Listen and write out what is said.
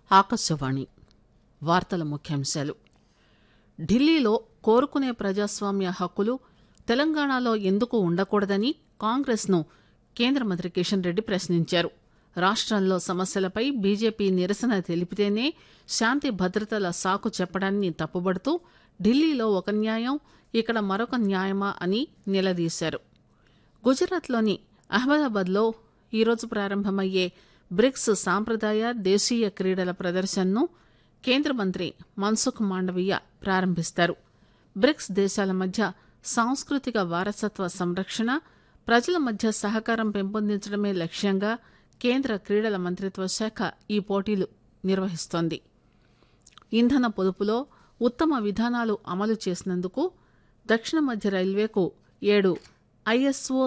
ఆకాశవాణి వార్తల ముఖ్యాంశాలు ఢిల్లీలో కోరుకునే ప్రజాస్వామ్య హక్కులు తెలంగాణలో ఎందుకు ఉండకూడదని కాంగ్రెస్ ను కేంద్ర మంత్రి కిషన్ రెడ్డి ప్రశ్నించారు రాష్టంలో సమస్యలపై బీజేపీ నిరసన తెలిపితేనే శాంతి భద్రతల సాకు చెప్పడాన్ని తప్పుబడుతూ ఢిల్లీలో ఒక న్యాయం ఇక్కడ మరొక న్యాయమా అని నిలదీశారు గుజరాత్లోని అహ్మదాబాద్లో ఈరోజు ప్రారంభమయ్యే బ్రిక్స్ సాంప్రదాయ దేశీయ క్రీడల ప్రదర్శనను కేంద్ర మంత్రి మన్సుఖ్ మాండవీయ ప్రారంభిస్తారు బ్రిక్స్ దేశాల మధ్య సాంస్కృతిక వారసత్వ సంరక్షణ ప్రజల మధ్య సహకారం పెంపొందించడమే లక్ష్యంగా కేంద్ర క్రీడల మంత్రిత్వ శాఖ ఈ పోటీలు నిర్వహిస్తోంది ఇంధన పొదుపులో ఉత్తమ విధానాలు అమలు చేసినందుకు దక్షిణ మధ్య రైల్వేకు ఏడు ఐఎస్ఓ